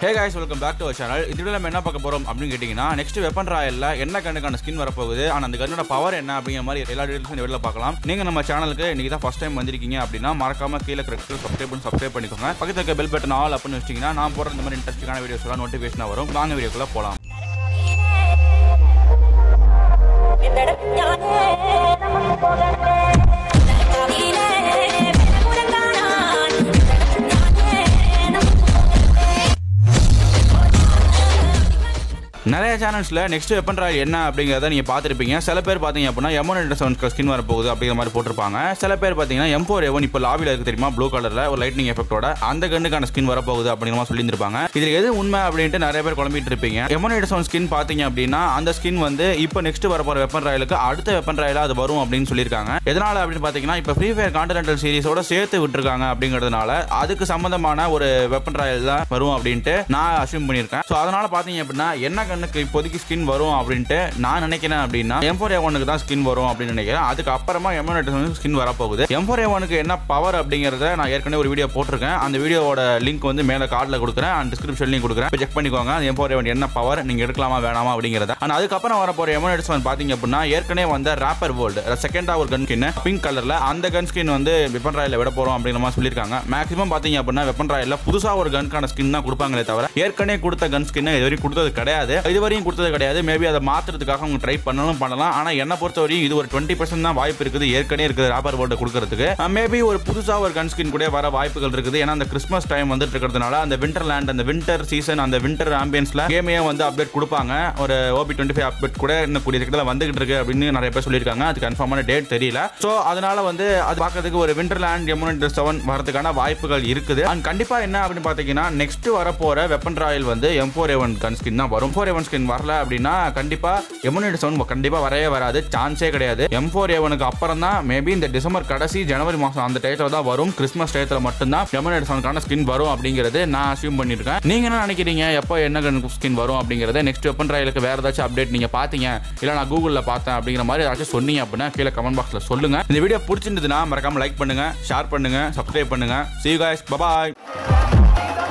hey guys welcome back to channel இதுல நம்ம என்ன பார்க்க போறோம் அப்படின்னு கேட்டிங்கன்னா நெக்ஸ்ட் வெப்பன் ராயல்ல என்ன கண்ணுக்கான ஸ்கின் வரப்போகுது ஆனால் அந்த கண்ணோட பவர் என்ன அப்படிங்கிற மாதிரி எல்லா டீடைல்ஸும் இந்த வீடியோவில் பார்க்கலாம் நீங்க நம்ம சேனலுக்கு இன்னைக்கு தான் ஃபர்ஸ்ட் டைம் வந்திருக்கீங்க அப்படின்னா மறக்காம கீழே கிரெக்ட் சப்ஸ்கிரைப் பண்ணி சப்ஸ்கிரைப் பண்ணிக்கோங்க பக்கத்துல இருக்க பெல் பட்டன் ஆல் அப்படின்னு வச்சிங்கன்னா நான் போற இந்த மாதிரி இன்ட்ரெஸ்டிங்கான வீடியோஸ் எல்லாம் நோட்டிஃபிகேஷன் வரும் வாங்க வீடியோக்குள்ள போலாம் நிறைய சேனல்ஸில் நெக்ஸ்ட் வெப்பன் ராயல் என்ன அப்படிங்கிறத நீங்கள் பார்த்துருப்பீங்க சில பேர் பார்த்தீங்க அப்படின்னா எமோன் என்ற செவன் ஸ்கின் வர போகுது அப்படிங்கிற மாதிரி போட்டிருப்பாங்க சில பேர் பார்த்தீங்கன்னா எம் ஃபோர் எவன் இப்போ லாபியில் இருக்கு தெரியுமா ப்ளூ கலரில் ஒரு லைட்னிங் எஃபெக்டோட அந்த கண்ணுக்கான ஸ்கின் வரப்போகுது அப்படிங்கிற மாதிரி சொல்லியிருப்பாங்க இதில் எது உண்மை அப்படின்ட்டு நிறைய பேர் குழம்பிட்டு இருப்பீங்க எமோன் என்ற செவன் ஸ்கின் பார்த்தீங்க அப்படின்னா அந்த ஸ்கின் வந்து இப்போ நெக்ஸ்ட் வர போகிற வெப்பன் ராயலுக்கு அடுத்த வெப்பன் ராயலாக அது வரும் அப்படின்னு சொல்லியிருக்காங்க எதனால் அப்படின்னு பார்த்தீங்கன்னா இப்போ ஃப்ரீ ஃபயர் கான்டினென்டல் சீரிஸோட சேர்த்து விட்டுருக்காங்க அப்படிங்கிறதுனால அதுக்கு சம்மந்தமான ஒரு வெப்பன் ராயல் தான் வரும் அப்படின்ட்டு நான் அசியூம் பண்ணியிருக்கேன் ஸோ அதனால பார்த்தீங்க அப்படின்னா என்ன கண்ணுக்கு இப்போதைக்கு ஸ்கின் வரும் அப்படின்ட்டு நான் நினைக்கிறேன் அப்படின்னா எம் ஃபோர் ஒனுக்கு தான் ஸ்கின் வரும் அப்படின்னு நினைக்கிறேன் அதுக்கு அப்புறமா எம் ஸ்கின் வரப்போகுது எம் ஃபோர் ஒனுக்கு என்ன பவர் அப்படிங்கிறத நான் ஏற்கனவே ஒரு வீடியோ போட்டிருக்கேன் அந்த வீடியோவோட லிங்க் வந்து மேலே கார்டில் கொடுக்குறேன் அண்ட் டிஸ்கிரிப்ஷன்லையும் கொடுக்குறேன் செக் பண்ணிக்கோங்க எம் ஃபோர் என்ன பவர் நீங்கள் எடுக்கலாமா வேணாமா அப்படிங்கிறத அண்ட் அதுக்கப்புறம் வர போகிற எம் ஒன் பார்த்தீங்க அப்படின்னா ஏற்கனவே வந்த ரேப்பர் வேர்ல்டு செகண்டா ஒரு கன் ஸ்கின் பிங்க் கலரில் அந்த கன் ஸ்கின் வந்து வெப்பன் ராயில் விட போகிறோம் அப்படிங்கிற மாதிரி சொல்லியிருக்காங்க மேக்ஸிமம் பார்த்தீங்க அப்படின்னா வெப்பன் ராயில் புதுசாக ஒரு கன்கான ஸ்கின் தான் கொடுப்பாங்களே தவிர ஏற்கனவே கொடுத்த கன் ஸ்கின் இது வரைக்கும் கொடுத்தது கிடையாது இதுவரையும் கொடுத்தது கிடையாது மேபி அதை மாற்றுறதுக்காக அவங்க ட்ரை பண்ணணும் பண்ணலாம் ஆனால் என்ன பொறுத்தவரையும் இது ஒரு டுவெண்ட்டி பர்சன்ட் தான் வாய்ப்பு இருக்குது ஏற்கனவே இருக்குது ராப்பர் போர்டு கொடுக்கறதுக்கு மேபி ஒரு புதுசாக ஒரு கன் ஸ்கின் கூட வர வாய்ப்புகள் இருக்குது ஏன்னா அந்த கிறிஸ்மஸ் டைம் வந்துட்டு இருக்கிறதுனால அந்த விண்டர் லேண்ட் அந்த விண்டர் சீசன் அந்த விண்டர் ஆம்பியன்ஸ்ல கேமையே வந்து அப்டேட் கொடுப்பாங்க ஒரு ஓபி டுவெண்ட்டி ஃபைவ் அப்டேட் கூட இன்னும் கூடிய சீக்கிரத்தில் வந்துகிட்டு இருக்கு அப்படின்னு நிறைய பேர் சொல்லியிருக்காங்க அது கன்ஃபார்மான டேட் தெரியல ஸோ அதனால வந்து அது பார்க்கறதுக்கு ஒரு விண்டர் லேண்ட் எமுனட் செவன் வரதுக்கான வாய்ப்புகள் இருக்குது அண்ட் கண்டிப்பா என்ன அப்படின்னு பார்த்தீங்கன்னா நெக்ஸ்ட் வரப்போற வெப்பன் ராயல் வந்து எம் ஃபோர் எவன் கன் ஸ்கின் தான் வரும் ஃபோர் எவன் ஸ்கின் வரல அப்படின்னா கண்டிப்பா எமுனட் செவன் கண்டிப்பா வரவே வராது சான்ஸே கிடையாது எம் ஃபோர் எவனுக்கு அப்புறம் தான் மேபி இந்த டிசம்பர் கடைசி ஜனவரி மாதம் அந்த டயத்தில் தான் வரும் கிறிஸ்மஸ் டயத்தில் மட்டும்தான் எமுனட் செவனுக்கான ஸ்கின் வரும் அப்படிங்கிறது நான் அசியூம் பண்ணியிருக்கேன் நீங்க என்ன நினைக்கிறீங்க எப்போ என்ன ஸ்கின் வரும் அப்படிங்கிறத நெக்ஸ்ட் வெப்பன் ராயலுக்கு வேற ஏதாச்சும் அப்டேட் நீங்க பார்த்தீங்க இல்லை நான் கூகுளில் பார்த்தேன் அப்படிங்கிற மாதிரி ஏதாச்சும் சொன்னீங்க அப்படின்னா கீழே கமெண்ட் பாக்ஸில் சொல்லுங்க இந்த வீடியோ பிடிச்சிருந்ததுன்னா மறக்காம லைக் பண்ணுங்க ஷேர் பண்ணுங்க சப்ஸ்கிரைப் பண்ணுங்க see you guys bye bye